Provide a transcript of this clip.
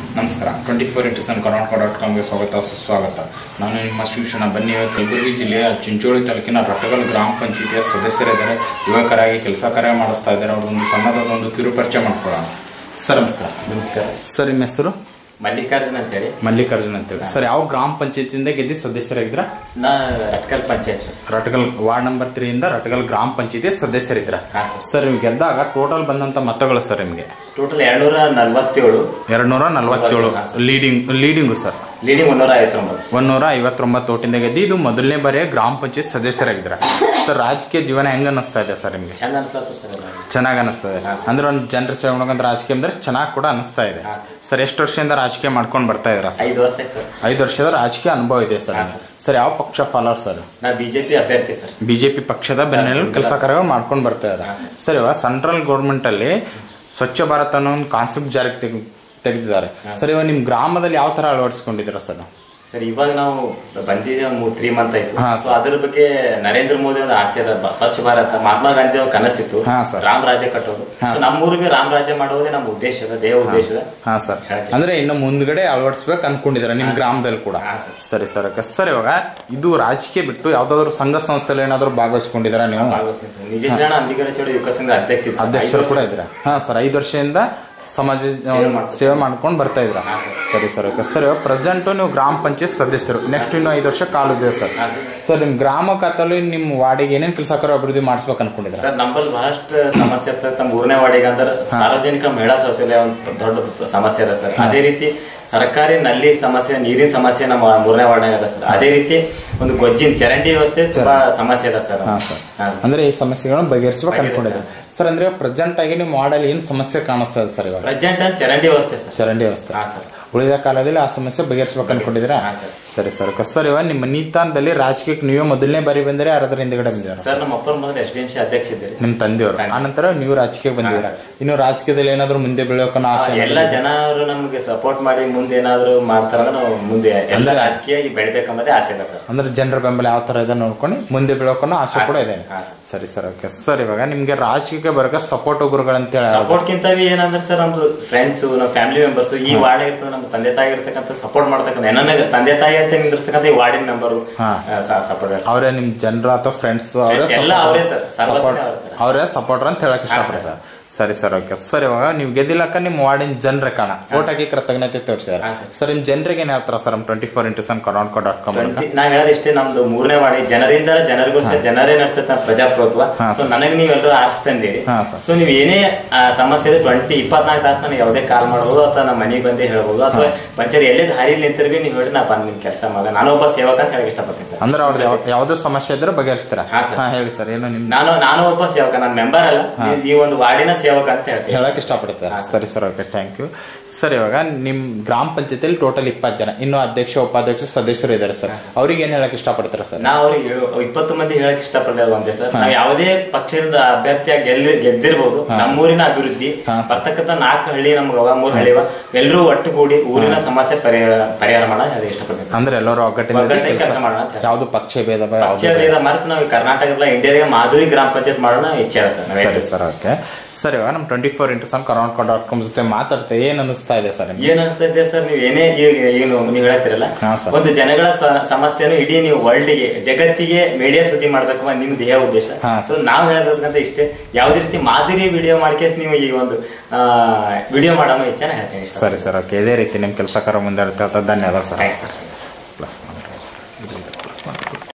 ನಮಸ್ಕಾರ twenty four into seven Karnataka dot ಕಾಮ್ಗೆ ಸ್ವಾಗತ ಸುಸ್ವಾಗತ ನಾನು ನಿಮ್ಮ ಶಿವಶಣ ಬನ್ನಿ ಕಲಬುರಗಿ ಜಿಲ್ಲೆಯ ಚಿಂಚೋಳಿ ತಾಲೂಕಿನ ರಟ್ಟಗಲ್ ಗ್ರಾಮ ಪಂಚಾಯಿತಿಯ ಸದಸ್ಯರಿದ್ದಾರೆ ಯುವಕರಾಗಿ ಕೆಲಸ ಕಾರ್ಯ ಮಾಡಿಸ್ತಾ ಇದ್ದಾರೆ ಅವ್ರದ್ದೊಂದು ಸಣ್ಣದೊಂದು ಕಿರು ಪರಿಚಯ ಮಾಡ್ಕೊಳ್ಳೋಣ ಸರ್ ನಮಸ್ಕಾರ ನಮಸ್ಕಾರ ಸರ್ ನಿಮ್ಮ ಹೆಸರು ಮಲ್ಲಿಕಾರ್ಜುನ್ ಅಂತೇಳಿ ಮಲ್ಲಿಕಾರ್ಜುನ್ ಅಂತೇಳಿ ಸರ್ ಯಾವ ಗ್ರಾಮ ಪಂಚಾಯತಿಯಿಂದ ಗೆದ್ದು ಸದಸ್ಯರಾಗಿದ್ರ ನಾ Atkal panchayat Ratgal ward number three ಇಂದ ರಟಗಲ್ ಗ್ರಾಮ ಪಂಚಾಯತಿ ಸದಸ್ಯರಿದ್ರ ಹಾ, ಸರ್. ಸರ್ ನೀವು ಗೆದ್ದಾಗ ಟೋಟಲ್ ಬಂದಂತ ಮತಗಳು ಸರ್ ನಿಮಗೆ ಟೋಟಲ್ ಎರಡ್ನೂರ ನಲ್ವತ್ತೇಳು ಎರಡ್ನೂರ ನಲವತ್ತೇಳು ಹಾ, sir. Leading leading sir leading ಒಂದೂರ ಐವತ್ತೊಂಬತ್ತು ಒಂದೂರ ಐವತ್ತೊಂಬತ್ತು ಓಟಿಂದ ಗೆದ್ದು ಇದು ಮೊದಲನೇ ಬಾರಿ ಗ್ರಾಮ ಪಂಚಾಯತ್ ಸದಸ್ಯರಾಗಿದ್ರ ಸರ್ ರಾಜಕೀಯ ಜೀವನ ಹೆಂಗ ಅನಿಸ್ತಾ ಇದೆ ಸರ್ ನಿಮಗೆ ಚಂದ ಅನ್ಸ್ಲತ್ತ ಸರ್ ಎಲ್ಲ ಚೆನ್ನಾಗಿ ಅನಿಸ್ತದೆ ಹಾ. ಅಂದ್ರೆ ಒಂದು ಜನರ ಸೇವೆ ಮಾಡೋಕಂತ ರಾಜಕೀಯ ಅಂದ್ರೆ ಚೆನ್ನಾಗಿ ಕೂಡ ಅನಿಸ್ತಾ ಇದೆ ಹಾ. ಸರ್ ಎಷ್ಟು ವರ್ಷದಿಂದ ರಾಜಕೀಯ ಮಾಡ್ಕೊಂಡು ಬರ್ತಾ ಇದ್ರ ಸರ್ ಐದು ವರ್ಷ ಆಯ್ತು ಸರ್ ಐದು ವರ್ಷದ ರಾಜಕೀಯ ಅನುಭವ ಇದೆ ಸರ್ ಹಾ, ನಿಮ್ಗೆ. ಸರ್ ಯಾವ ಪಕ್ಷ ಫಾಲೋವರ್ ಸರ್ ನಾ ಬಿಜೆಪಿ ಅಭ್ಯರ್ಥಿ ಸರ್ ಬಿಜೆಪಿ ಪಕ್ಷದ ಬೆನ್ನೆಲು ಕೆಲಸ ಕಾರ್ಯ ಮಾಡ್ಕೊಂಡು ಬರ್ತಾ ಇದ್ದಾರೆ ಹಾ. ಸರ್ ಇವಾಗ ಸೆಂಟ್ರಲ್ ಗೌರ್ಮೆಂಟ್ ಅಲ್ಲಿ ಸ್ವಚ್ಛ ಭಾರತ್ ಅನ್ನೋ ಒಂದು ಕಾನ್ಸೆಪ್ಟ್ ಜಾರಿಗೆ ತೆಗ್- ತೆಗೆದಿದ್ದಾರೆ ಸರ್ ಇವಾಗ ನಿಮ್ ಗ್ರಾಮದಲ್ಲಿ ಯಾವ ತರ ಅಳವಡಿಸ್ಕೊಂಡಿದ್ದೀರಾ ಸರ್ ಸರ್ ಇವಾಗ ನಾವು ಬಂದಿದ್ದೆ ತ್ರೀ ಮಂತ್ ಆಯ್ತು ಹಾ, ಸೊ ಅದ್ರ ಬಗ್ಗೆ ನರೇಂದ್ರ ಮೋದಿ ಒಂದು ಆಸೆ ಅದ ಬ- ಸ್ವಚ್ಛ ಭಾರತ ಮಹಾತ್ಮ ಗಾಂಧಿ ಒಂದು ಕನಸಿತ್ತು ಹಾ, ಸರ್. ರಾಮ್ ರಾಜ್ಯ ಕಟ್ಟೋದು ಹಾ, ಸೊ ಸರ್. ನಮ್ಮೂರಿಗೆ ರಾಮ್ ರಾಜ್ಯ ಮಾಡೋದೇ ನಮ್ಮ ಉದ್ದೇಶದ ದೇವ ಉದ್ದೇಶದ ಹಾ ಸರ್ ಹಾಗೆ. ಅಂದ್ರೆ ಇನ್ನು ಮುಂದ್ಗಡೆ ಅಳವಡಿಸ್ಬೇಕು ಅನ್ಕೊಂಡಿದ್ದೀರಾ ನಿಮ್ ಗ್ರಾಮದಲ್ಲಿ ಕೂಡ ಹಾ, ಸರ್. ಸರಿ ಸರ್ ಓಕೆ. ಸರ್ ಇವಾಗ ಇದು ರಾಜಕೀಯ ಬಿಟ್ಟು ಯಾವ್ದಾದ್ರು ಸಂಘ ಸಂಸ್ಥೆಯಲ್ಲಿ ಏನಾದ್ರು ಭಾಗವಹಿಸ್ಕೊಂಡಿದ್ದೀರಾ ನೀವು ಭಾಗವಹಿಸ್ತೀನಿ ಸರ್. ನಿಜ ಶರಣ ಅಂಬಿಗರ ಚೌಡ ಯುವಕ ಸಂಘ ಅಧ್ಯಕ್ಷ ಇದ್ದೆ ಸರ್. ಅಧ್ಯಕ್ಷರು ಐದು ಕೂಡ ವರ್ಷ- ಇದ್ರ ಹಾ ಸರ್ ಐದು ವರ್ಷದಿಂದ ಸಮಾಜ ಸೇವೆ ಮಾಡ್ತಾ ಸೇವೆ ಮಾಡ್ಕೊಂಡು ಬರ್ತಾ ಇದ್ರ ಹಾ, ಸರ್. ಸರಿ ಸರ್ ಓಕೆ ಸರ್ ಇವಾಗ ಪ್ರೆಸೆಂಟ್ ನೀವು ಗ್ರಾಮ ಪಂಚಾಯತ್ ಸದಸ್ಯರು ನೆಕ್ಸ್ಟ್ ಇನ್ನು ಐದು ವರ್ಷ ಕಾಲು ಇದೆ ಸರ್ ಹಾ, ಸರ್. ಸರ್ ನಿಮ್ ಗ್ರಾಮ ಖಾತಲ್ಲಿ ನಿಮ್ ವಾರ್ಡಿಗೆ ಏನೇನ್ ಕೆಲಸ ಕಾರ್ಯ ಅಭಿವೃದ್ಧಿ ಮಾಡಿಸ್ಬೇಕು ಅನ್ಕೊಂಡಿದ್ರ ಸರ್ ನಮ್ಮಲ್ಲಿ ಬಹಳಷ್ಟು ಸಮಸ್ಯೆ ಇರ್ತದೆ ನಮ್ಮ ಮೂರನೇ ವಾರ್ಡಿಗೆ ಅಂದ್ರೆ ಸಾರ್ವಜನಿಕ ಮಹಿಳಾ ಶೌಚಾಲಯ ಒಂದು ದೊಡ್ಡ ಸಮಸ್ಯೆ ಇದೆ ಸರ್ ಅದೇ ರೀತಿ ಸರ್ಕಾರಿ ನಲ್ಲಿ ಸಮಸ್ಯೆ ನೀರಿನ ಸಮಸ್ಯೆ ನಮ್ಮ ಮೂರನೇ ವಾರ್ಡ್ನಾಗ ಅದ ಸರ್ ಅದೇ ರೀತಿ ಒಂದು ಗೊಜ್ಜಿನ ಚರಂಡಿ ವ್ಯವಸ್ಥೆ ತುಂಬಾ ಸಮಸ್ಯೆ ಇದೆ ಸರ್ ಹಾ ಸರ್ ಹಾ. ಅಂದ್ರೆ ಈ ಸಮಸ್ಯೆಗಳನ್ನ ಬಗೆಹರಿಸ್ಬೇಕು ಬಗೆಹರಿಸ್ಬೇಕು. ಅನ್ಕೊಂಡಿದ್ರೆ ಸರ್ ಅಂದ್ರೆ ಪ್ರೆಸೆಂಟ್ ಆಗಿ ನಿಮ್ ವಾರ್ಡಲ್ಲಿ ಏನ್ ಸಮಸ್ಯೆ ಕಾಣಿಸ್ತಾ ಇದೆ ಸರ್ ಇವಾಗ ಪ್ರೆಸೆಂಟ್ ಚರಂಡಿ ವ್ಯವಸ್ಥೆ ಸರ್ ಚರಂಡಿ ವ್ಯವಸ್ಥೆ ಹಾ ಸರ್ ಉಳಿದ ಕಾಲದಲ್ಲಿ ಆ ಸಮಸ್ಯೆ ಬಗೆಹರಿಸ್ಬೇಕು ಅನ್ಕೊಂಡಿದ್ದೀರಾ ಹಾ, ಸರ್. ಸರಿ ಸರ್ ಓಕೆ. ಸರ್ ಇವಾಗ ನಿಮ್ಮ ನೀತಾಂತದಲ್ಲಿ ರಾಜಕೀಯಕ್ಕೆ ನೀವೇ ಮೊದಲನೇ ಬಾರಿ ಬಂದರೆ ಯಾರಾದ್ರೂ ಹಿಂದ್ಗಡೆ ಬಂದಿದ್ದಾರೆ ಸರ್ ನಮ್ಮ ಅಪ್ಪನ ಮೊದಲು ಎಸ್ ಡಿ ಎಂ ಸಿ ಅಧ್ಯಕ್ಷ ಇದ್ದೀರಿ ನಿಮ್ ತಂದೆಯವರು ತಂದೆ. ಆನಂತರ ನೀವು ರಾಜಕೀಯಕ್ಕೆ ಬಂದಿದ್ದೀರಾ ಇನ್ನು ರಾಜಕೀಯದಲ್ಲಿ ಏನಾದ್ರು ಮುಂದೆ ಬೆಳೆಯೋಕನ್ನ ಆಸೆ ಎಲ್ಲ ಜನರು ನಮ್ಗೆ ಸಪೋರ್ಟ್ ಮಾಡಿ ಮುಂದೆ ಏನಾದ್ರು ಮಾಡ್ತಾರಂದ್ರೆ ನಾವು ಮುಂದೆ ಎಲ್ಲ ರಾಜಕೀಯ ಬೆಳಿಬೇಕಂಬದೇ ಆಸೆ ಇದೆ ಸರ್ ಅಂದ್ರೆ ಜನರ ಬೆಂಬಲ ಯಾವ ತರ ಇದೆ ನೋಡ್ಕೊಂಡು ಮುಂದೆ ಬೆಳೆಯೋಕನ್ನ ಆಸೆ ಕೂಡ ಇದೆ ಹಾ, ಸರಿ ಸರ್ ಓಕೆ ಸರ್ ಇವಾಗ ನಿಮ್ಗೆ ರಾಜಕೀಯಕ್ಕೆ ಬರೋಕೆ ಸಪೋರ್ಟ್ ಗುರುಗಳಂತ ಹೇಳಿ ಯಾರಾದ್ರು- ಸಪೋರ್ಟ್ ಕಿಂತವಿ ಏನಂದ್ರೆ ಸರ್ ನಮ್ದು ಫ್ರೆಂಡ್ಸ್ ನಮ್ಮ ಫ್ಯಾಮಿಲಿ ಮೆಂಬರ್ಸ್ ಈ ವಾರ್ಡ್ ಇರ್ತದೆ ನಮ್ಮ ತಂದೆ ತಾಯಿ ಇರ್ತಕ್ಕಂಥ ಸಪೋರ್ಟ್ ಮಾಡ್ತಕ್ಕಂಥ ನನ್ನ ತಂದೆ ತಾಯಿ ಅಂತ ನಿಂದಿರ್ತಕ್ಕಂಥ ಈ ವಾರ್ಡಿನ ಮೆಂಬರು ಹಾ. ಸಪೋರ್ಟ್ ಅವರೇ ನಿಮ್ ಜನರ ಅಥವಾ ಫ್ರೆಂಡ್ಸ್ Friends ಎಲ್ಲ ಅವ್ರೇ ಸರ್, ಸರ್ವಸ್ವ ಅವ್ರೇ ಸರ್. ಅವರೇ ಸಪೋರ್ಟರ್ ಅಂತ ಹೇಳಕ್ ಇಷ್ಟಪಡ್ತಾರೆ ಸರಿ ಸರ್ ಓಕೆ ಸರ್ ಇವಾಗ ನೀವು ಗೆದ್ದಿಲ್ಲಕ್ಕ ನಿಮ್ ವಾರ್ಡಿನ ಜನರ ಕಾಣ ಓಟ್ ಹಾಕಿ ಕೃತಜ್ಞತೆ ತೋರಿಸಿದಾರೆ ಹಾ, ಸರ್. ಸರ್ ನಿಮ್ ಜನರಿಗೆ ಏನ್ ಹೇಳ್ತಾರ sir twenty four into seven Karnataka dot com ನಾ ಹೇಳೋದಿಷ್ಟೇ ನಮ್ದು ಮೂರನೇ ವಾರ್ಡ್ ಜನರಿಂದ ಜನರಿಗೋಸ್ಕರ ಜನರೇ ನಡೆಸುತ್ತ ಪ್ರಜಾಪ್ರಭುತ್ವ ಹಾ, ಸೊ ನನಗೆ ನೀವೆಲ್ಲರೂ ಆರಿಸ್ತಂದಿರಿ ಹಾ, ಸರ್. ಸೊ ನೀವು ಏನೇ ಆ, ಸಮಸ್ಯೆ ಟ್ವೆಂಟಿ ಇಪ್ಪತ್ನಾಲ್ಕು ತಾಸು ನನಗೆ ಯಾವುದೇ ಕಾಲ್ ಮಾಡ್ಬೋದು ಅಥವಾ ನಮ್ಮ ಮನೆಗೆ ಬಂದು ಹೇಳ್ಬೋದು ಅಥವಾ ಪಂಚಾಯತ್ ಎಲ್ಲೇ ದಾರಿಯಲ್ಲಿ ನಿಂತಿರ್ವಿ ನೀವು ಹೇಳಿ ನಾ ಬಂದು ನಿಮ್ ಕೆಲಸ ಮಗ ನಾನು ಒಬ್ಬ ಸೇವಕ ಅಂತ ಹೇಳಕ್ ಇಷ್ಟಪಡ್ತೀನಿ ಸರ್ ಅಂದ್ರೆ ಅವ್ರದ್ದು ಯಾವ- ಯಾವ್ದೋ ಸಮಸ್ಯೆ ಇದ್ರೆ ಬಗೆಹರಿಸ್ತೀರಾ ಹಾ, ಸರ್. ಹಾ ಹೇಳಿ ಸರ್ ಏನು ನಿಮ್ ನಾನು ನಾನು ಒಬ್ಬ ಸೇವಕ ನಾನು ಮೆಂಬರ್ ಅಲ್ಲ ನೀವು ಈ ಒಂದು ವಾರ್ಡಿನ ಸೇವಕ ಅಂತ ಹೇಳ್ತೀನಿ ಹೇಳಕ್ ಇಷ್ಟಪಡ್ತಾರೆ ಸರಿ sir okay thank you sir ಇವಾಗ ನಿಮ್ ಗ್ರಾಮ ಪಂಚಾಯತಿಯಲ್ಲಿ ಟೋಟಲ್ ಇಪ್ಪತ್ತು ಜನ ಇನ್ನು ಅಧ್ಯಕ್ಷ ಉಪಾಧ್ಯಕ್ಷ ಸದಸ್ಯರು ಇದಾರೆ ಸರ್ ಅವ್ರಿಗೆ ಏನ್ ಹೇಳಕ್ ಇಷ್ಟಪಡ್ತಾರೆ ಸರ್ ನಾ ಅವ್ರಿಗೆ ಹೇಳು- ಇಪ್ಪತ್ತು ಮಂದಿ ಹೇಳಕ್ ಇಷ್ಟಪಡೋದು ಒಂದೇ ಸರ್ ನಾವು ಯಾವುದೇ ಪಕ್ಷದಿಂದ ಅಭ್ಯರ್ಥಿಯಾಗಿ ಗೆಲ್ಲಿ ಗೆದ್ದಿರ್ಬೋದು ನಮ್ಮೂರಿನ ಅಭಿವೃದ್ಧಿ ಹಾ, ಸರ್. ಬರ್ತಕ್ಕಂಥ ನಾಲ್ಕು ಹಳ್ಳಿ ನಮ್ಗೆ ಅವ ಮೂರು ಹಳ್ಳಿ ಅವ ಎಲ್ಲರೂ ಒಟ್ಟುಗೂಡಿ ಊರಿನ ಸಮಸ್ಯೆ ಪರಿಹಾರ ಪರಿಹಾರ ಮಾಡೋದು ಅದು ಇಷ್ಟಪಡ್ತೀನಿ ಸರ್. ಅಂದ್ರೆ ಎಲ್ಲರೂ ಒಗ್ಗಟ್ಟಿನಿಂದ ಒಗ್ಗಟ್ಟಿಗೆ ಕೆಲಸ ಕೆಲಸ ಮಾಡೋಣ ಅಂತ. ಯಾವ್ದು ಪಕ್ಷ ಭೇದ ಭಾವ ಪಕ್ಷ ಯಾವ್ದು ಬೇಡ. ಭೇದ ಮರೆತು ನಾವು ಈ ಕರ್ನಾಟಕದ ಇಂಡಿಯಾಗೆ ಮಾಧುರಿ ಗ್ರಾಮ ಪಂಚಾಯತ್ ಮಾಡೋಣ ಇಚ್ಛೆ ಇದೆ ಸರ್ ನಾವ್ ಸರಿ ಹೇಳ್ತೀವಿ. ಸರ್ ಓಕೆ ಸರ್ ಇವಾಗ ನಮ್ twenty four into seven Karnataka dot com ಜೊತೆ ಮಾತಾಡ್ತಾ ಏನ್ ಅನಿಸ್ತಾ ಇದೆ ಸರ್ ನಿಮ್ಗೆ ಏನ್ ಅನ್ಸ್ತಾ ಇದೆ ಸರ್ ನೀವು ಏನೇ ಈಗ ಏನು ನೀವು ಹೇಳ್ತಿರಲ್ಲ ಹಾ, ಸರ್. ಒಂದು ಜನಗಳ ಸ- ಸಮಸ್ಯೆನು ಇಡೀ ನೀವು ವರ್ಲ್ಡ್ಗೆ ಜಗತ್ತಿಗೆ ಮೀಡಿಯಾ ಸುದ್ದಿ ಮಾಡ್ಬೇಕು ಅನ್ನೋದು ನಿಮ್ ದೇಹ ಉದ್ದೇಶ ಹಾ, ಸೊ ನಾವು ಹೇಳಬೇಕಂತ ಇಷ್ಟೇ ಯಾವುದೇ ರೀತಿ ಮಾದರಿ ವಿಡಿಯೋ ಮಾಡ್ಕೇಸ್ ನೀವು ಈ ಒಂದು ವಿಡಿಯೋ ಮಾಡೋಣ ಇಚ್ಛೆನ ಹೇಳ್ತೀನಿ ಇಷ್ಟ ಸರಿ ಸರ್ ಓಕೆ ಇದೇ ರೀತಿ ನಿಮ್ ಕೆಲಸ ಕಾರ್ಯ ಮುಂದೆ ಧನ್ಯವಾದ ಸರ್ ಥ್ಯಾಂಕ್ಸ್ ಸರ್ ಪ್ಲಸ್